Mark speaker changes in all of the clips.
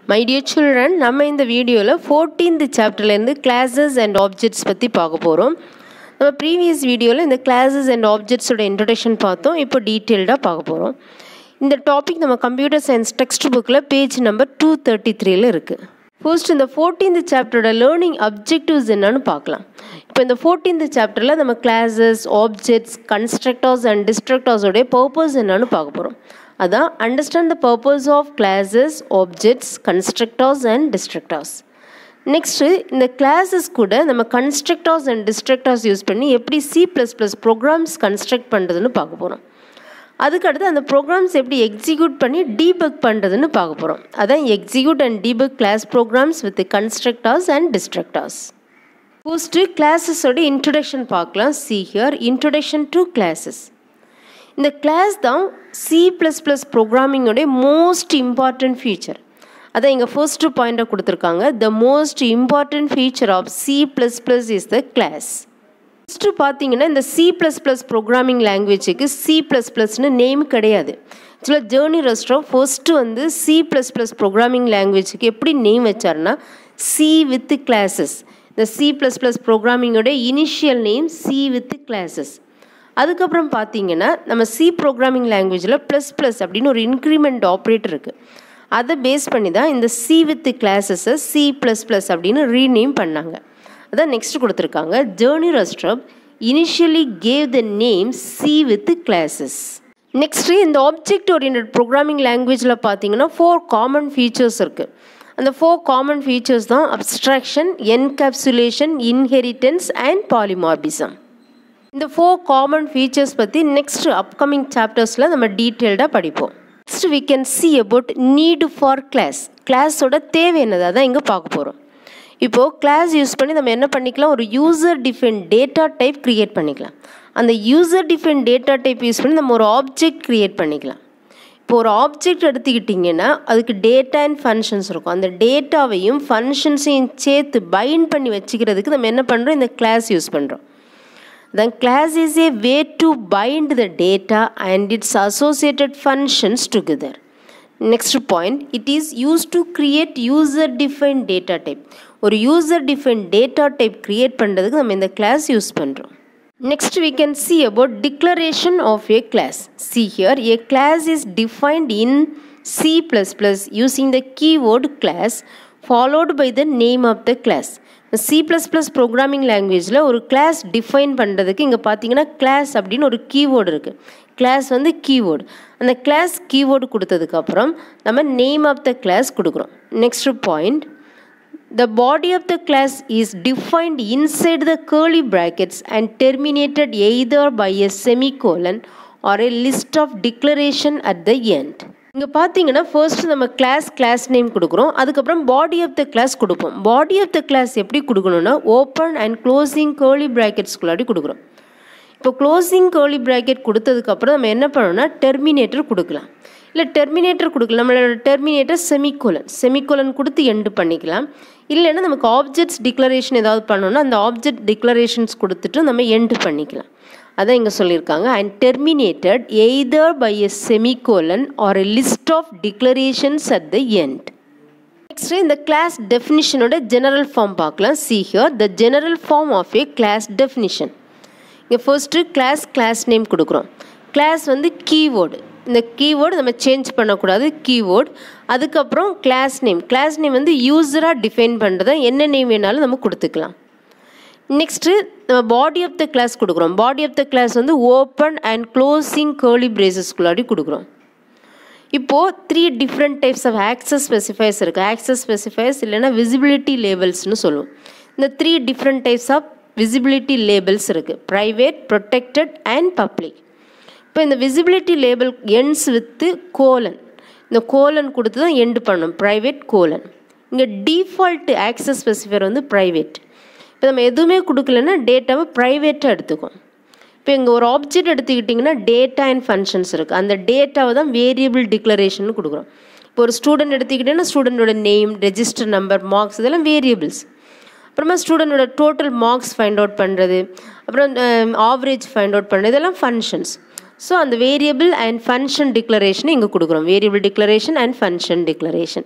Speaker 1: my dear children நம்ம இந்த வீடியோவில் ஃபோர்டீன்த் சாப்டர்லேருந்து கிளாஸஸ் அண்ட் ஆப்ஜெக்ட்ஸ் பற்றி பார்க்க போகிறோம் நம்ம ப்ரீவியஸ் வீடியோவில் இந்த கிளாஸஸ் அண்ட் ஆப்ஜெக்ட்ஸோட இன்ட்ரடக்ஷன் பார்த்தோம் இப்போ டீட்டெயில்டாக பார்க்க போகிறோம் இந்த டாபிக் நம்ம கம்ப்யூட்டர் சயின்ஸ் டெக்ஸ்ட் புக்கில் பேஜ் நம்பர் டூ தேர்ட்டி த்ரீல இருக்குது ஃபர்ஸ்ட் இந்த ஃபோர்டீன்த் சாப்டரோட லேர்னிங் அப்ஜெக்டிவ்ஸ் என்னன்னு பார்க்கலாம் இப்போ இந்த ஃபோர்டீன்த் சாப்டரில் நம்ம கிளாஸஸ் ஆப்ஜெக்ட்ஸ் கன்ஸ்ட்ரக்டர்ஸ் அண்ட் டிஸ்ட்ரக்டர்ஸோடைய பர்பஸ் என்னன்னு பார்க்க போகிறோம் அதான் understand the purpose of classes objects constructors and destructors next இந்த கிளாஸஸ் கூட நம்ம கன்ஸ்ட்ரக்டர்ஸ் அண்ட் டிஸ்ட்ரக்டர்ஸ் யூஸ் பண்ணி எப்படி C plus plus programs construct பண்ணுறதுன்னு பார்க்க போகிறோம் அதுக்கடுத்து அந்த ப்ரோக்ராம்ஸ் எப்படி எக்ஸிக்யூட் பண்ணி டீபக் பண்ணுறதுன்னு பார்க்க போகிறோம் அதான் execute and debug class programs with constructors and destructors first கிளாஸஸோட இன்ட்ரடக்ஷன் பார்க்கலாம் see here introduction to classes இந்த கிளாஸ் தான் சி ப்ளஸ் ப்ளஸ் ப்ரோக்ராமிங்கோடைய மோஸ்ட் இம்பார்ட்டன்ட் ஃபீச்சர் அதான் இங்கே ஃபர்ஸ்ட்டு பாயிண்ட்டை கொடுத்துருக்காங்க the most important feature of C plus plus is the class first பார்த்தீங்கன்னா இந்த சி ப்ளஸ் ப்ளஸ் ப்ரோக்ராமிங் லாங்குவேஜுக்கு சி ப்ளஸ் ப்ளஸ்னு நேம் கிடையாது ஆக்சுவலாக ஜேர்னி ரெஸ்டோ ஃபர்ஸ்ட்டு வந்து சி ப்ளஸ் ப்ளஸ் ப்ரோக்ராமிங் லாங்குவேஜுக்கு எப்படி நேம் வச்சாருன்னா சி வித் கிளாஸஸ் இந்த சி ப்ளஸ் ப்ளஸ் ப்ரோக்ராமிங்கோட initial name C with classes அதுக்கப்புறம் பார்த்தீங்கன்னா நம்ம சி ப்ரோக்ராமிங் லாங்குவேஜில் ப்ளஸ் ப்ளஸ் அப்படின்னு ஒரு இன்க்ரிமெண்ட் ஆப்ரேட்டர் இருக்குது அதை பேஸ் பண்ணி தான் இந்த சி வித் கிளாஸஸை சி ப்ளஸ் ப்ளஸ் அப்படின்னு ரீநேம் பண்ணாங்க அதான் நெக்ஸ்ட் கொடுத்துருக்காங்க Bjarne Stroustrup initially gave the name C with classes next இந்த ஆப்ஜெக்ட் ஓரியன்ட் ப்ரோக்ராமிங் லாங்குவேஜில் பார்த்தீங்கன்னா ஃபோர் காமன் ஃபீச்சர்ஸ் இருக்குது அந்த ஃபோர் காமன் ஃபீச்சர்ஸ் தான் abstraction encapsulation inheritance and polymorphism இந்த ஃபோர் காமன் ஃபீச்சர்ஸ் பற்றி நெக்ஸ்ட் அப்கமிங் சாப்டர்ஸில் நம்ம டீட்டெயில்டாக படிப்போம் next we can see about need for class கிளாஸோட தேவை என்னது அதான் இங்கே பார்க்க போகிறோம் இப்போது கிளாஸ் யூஸ் பண்ணி நம்ம என்ன பண்ணிக்கலாம் ஒரு user define data type create பண்ணிக்கலாம் அந்த user define data type use பண்ணி நம்ம ஒரு ஆப்ஜெக்ட் க்ரியேட் பண்ணிக்கலாம் இப்போ ஒரு ஆப்ஜெக்ட் எடுத்துக்கிட்டிங்கன்னா அதுக்கு டேட்டா அண்ட் ஃபங்க்ஷன்ஸ் இருக்கும் அந்த டேட்டாவையும் ஃபங்க்ஷன்ஸையும் சேர்த்து பைண்ட் பண்ணி வச்சுக்கிறதுக்கு நம்ம என்ன பண்ணுறோம் இந்த கிளாஸ் யூஸ் பண்ணுறோம் then class is a way to bind the data and its associated functions together next point it is used to create user defined data type ஒரு user defined data type create பண்ணுறதுக்கு நம்ம இந்த class use பண்ணுறோம் next we can see about declaration of a class see here a class is defined in C++ using the keyword class followed by the name of the class C plus plus programming லாங்குவேஜில் ஒரு class define பண்ணுறதுக்கு இங்கே பார்த்தீங்கன்னா class அப்படின்னு ஒரு keyword இருக்குது class வந்து keyword அந்த கிளாஸ் கீவேர்டு கொடுத்ததுக்கப்புறம் நம்ம நேம் ஆஃப் த கிளாஸ் கொடுக்குறோம் next point the body of the class is defined inside the curly brackets and terminated either by a semicolon or a list of declaration at the end இங்கே பார்த்தீங்கன்னா first நம்ம class class name கொடுக்குறோம் அதுக்கப்புறம் body of the class கொடுப்போம் பாடி of the class எப்படி கொடுக்கணும்னா open and closing curly ப்ராக்கெட்ஸ்குள்ளாடி கொடுக்குறோம் இப்போ க்ளோசிங் கேர்லி ப்ராக்கெட் கொடுத்ததுக்கப்புறம் நம்ம என்ன பண்ணணும்னா டெர்மினேட்டர் கொடுக்கலாம் இல்லை டெர்மினேட்டர் கொடுக்கலாம் நம்மளோட டெர்மினேட்டர் செமிகோலன் செமிகோலன் கொடுத்து எண்டு பண்ணிக்கலாம் இல்லைன்னா நமக்கு ஆப்ஜெக்ட்ஸ் டிக்ளரேஷன் ஏதாவது பண்ணோன்னா அந்த ஆப்ஜெக்ட் டிக்ளரேஷன்ஸ் கொடுத்துட்டு நம்ம எண்டு பண்ணிக்கலாம் அதான் இங்கே சொல்லியிருக்காங்க and terminated either by a semicolon or a list of declarations at the end next இந்த கிளாஸ் டெஃபினிஷனோட ஜெனரல் ஃபார்ம் பார்க்கலாம் see here the general form of a class definition இங்கே ஃபர்ஸ்ட்டு கிளாஸ் கிளாஸ் நேம் கொடுக்குறோம் class வந்து keyword இந்த keyword நம்ம change பண்ணக்கூடாது keyword அதுக்கப்புறம் கிளாஸ் நேம் கிளாஸ் நேம் வந்து யூஸராக டிஃபைன் பண்ணுறத என்ன நேம் வேணாலும் நம்ம கொடுத்துக்கலாம் நெக்ஸ்ட்டு நம்ம பாடி ஆஃப் த கிளாஸ் கொடுக்குறோம் பாடி ஆஃப் த கிளாஸ் வந்து ஓப்பன் அண்ட் க்ளோசிங் கேர்லி பிரேசஸ்குள்ளாடி கொடுக்குறோம் இப்போது three different types of access specifies இருக்குது ஆக்சஸ் ஸ்பெசிஃபைஸ் இல்லைன்னா விசிபிலிட்டி லேபிள்ஸ்னு சொல்லுவோம் இந்த three different types of visibility labels இருக்குது ப்ரைவேட் ப்ரொடெக்டட் அண்ட் பப்ளிக் இப்போ இந்த visibility label ends with colon இந்த கோலன் கொடுத்து தான் எண்டு பண்ணணும் ப்ரைவேட் கோலன் இங்கே டிஃபால்ட் ஆக்சஸ் ஸ்பெசிஃபைர் வந்து ப்ரைவேட் இப்போ நம்ம எதுவுமே கொடுக்கலன்னா டேட்டாவை ப்ரைவேட்டாக எடுத்துக்கும் இப்போ இங்கே ஒரு ஆப்ஜெக்ட் எடுத்துக்கிட்டிங்கன்னா டேட்டா அண்ட் ஃபங்க்ஷன்ஸ் இருக்குது அந்த டேட்டாவை தான் வேரியபிள் டிக்ளரேஷன் கொடுக்குறோம் இப்போ ஒரு ஸ்டூடெண்ட் எடுத்துக்கிட்டிங்கன்னா ஸ்டூடெண்டோட நேம் ரெஜிஸ்டர் நம்பர் மார்க்ஸ் இதெல்லாம் வேரியபிள்ஸ் அப்புறமா ஸ்டூடெண்டோட டோட்டல் மார்க்ஸ் ஃபைண்ட் அவுட் பண்ணுறது அப்புறம் ஆவரேஜ் ஃபைண்ட் அவுட் பண்ணுறது இதெல்லாம் ஃபங்க்ஷன்ஸ் ஸோ அந்த வேரியபிள் அண்ட் ஃபங்க்ஷன் டிக்ளரேஷனை இங்கே கொடுக்குறோம் variable declaration and function declaration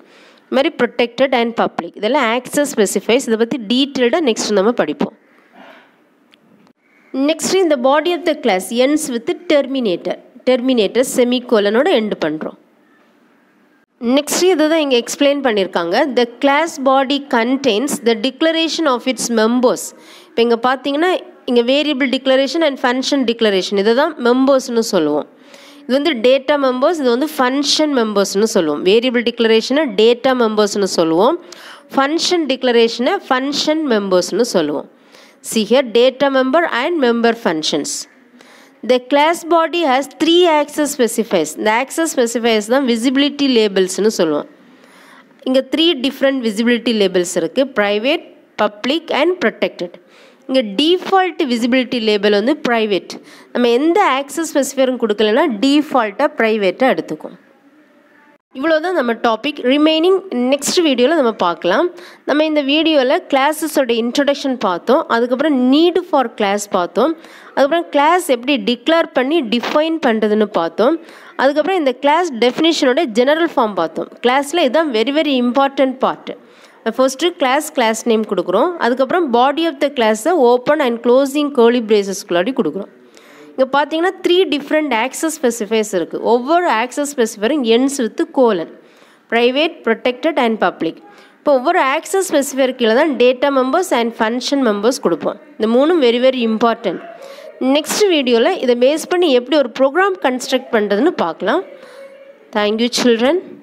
Speaker 1: இது மாதிரி ப்ரொடெக்டட் அண்ட் பப்ளிக் இதெல்லாம் ஆக்சஸ் ஸ்பெசிஃபைஸ் இதை பற்றி டீட்டெயில்டாக நெக்ஸ்ட் நம்ம படிப்போம் நெக்ஸ்ட் இந்த body of the class ends with terminator terminator செமிகோலனோட எண்டு பண்ணுறோம் நெக்ஸ்ட் இதை தான் இங்கே எக்ஸ்பிளைன் பண்ணியிருக்காங்க the class body contains the declaration of its members இப்போ இங்கே பார்த்தீங்கன்னா இங்கே variable declaration and function declaration இதை தான் மெம்பர்ஸ்னு சொல்லுவோம் இது வந்து டேட்டா மெம்பர்ஸ் இது வந்து ஃபங்க்ஷன் மெம்பர்ஸ்னு சொல்லுவோம் வேரியபிள் டிக்ளரேஷனை டேட்டா மெம்பர்ஸ்னு சொல்லுவோம் ஃபங்க்ஷன் டிக்ளரேஷனை ஃபங்க்ஷன் மெம்பர்ஸ்னு சொல்லுவோம் see here data member and member functions the class body has three access specifiers the access specifiers தான் visibility labelsனு சொல்லுவோம் இங்கே த்ரீ டிஃப்ரெண்ட் விசிபிலிட்டி லேபிள்ஸ் இருக்குது ப்ரைவேட் பப்ளிக் அண்ட் ப்ரொடெக்டட் இங்கே default visibility label வந்து private நம்ம எந்த ஆக்சஸ் ஸ்பெசிஃபைரும் கொடுக்கலன்னா டிஃபால்ட்டாக ப்ரைவேட்டாக எடுத்துக்கும் இவ்வளோ தான் நம்ம டாபிக் ரிமைனிங் நெக்ஸ்ட் வீடியோவில் நம்ம பார்க்கலாம் நம்ம இந்த வீடியோவில் கிளாஸஸோட இன்ட்ரடக்ஷன் பார்த்தோம் அதுக்கப்புறம் நீடு ஃபார் கிளாஸ் பார்த்தோம் அதுக்கப்புறம் கிளாஸ் எப்படி டிக்ளேர் பண்ணி டிஃபைன் பண்ணுறதுன்னு பார்த்தோம் அதுக்கப்புறம் இந்த கிளாஸ் டெஃபினேஷனோட ஜெனரல் ஃபார்ம் பார்த்தோம் கிளாஸில் இதுதான் very very important part first class class name கொடுக்குறோம் அதுக்கப்புறம் பாடி ஆஃப் த கிளாஸை ஓப்பன் அண்ட் க்ளோசிங் கேர்லி பிரேசஸ்குள்ளாடி கொடுக்குறோம் இங்கே பார்த்தீங்கன்னா த்ரீ டிஃப்ரெண்ட் ஆக்சஸ் ஸ்பெசிஃபைஸ் இருக்குது ஒவ்வொரு ஆக்சஸ் ஸ்பெசிஃபரும் ends with colon private protected and public இப்போ ஒவ்வொரு ஆக்சஸ் ஸ்பெசிஃபைர் கீழே தான் data members and function members கொடுப்போம் இந்த மூணும் வெரி வெரி இம்பார்ட்டன்ட் நெக்ஸ்ட் வீடியோவில் இதை பேஸ் பண்ணி எப்படி ஒரு ப்ரோக்ராம் கன்ஸ்ட்ரக்ட் பண்ணுறதுன்னு பார்க்கலாம் தேங்க்யூ சில்ட்ரன்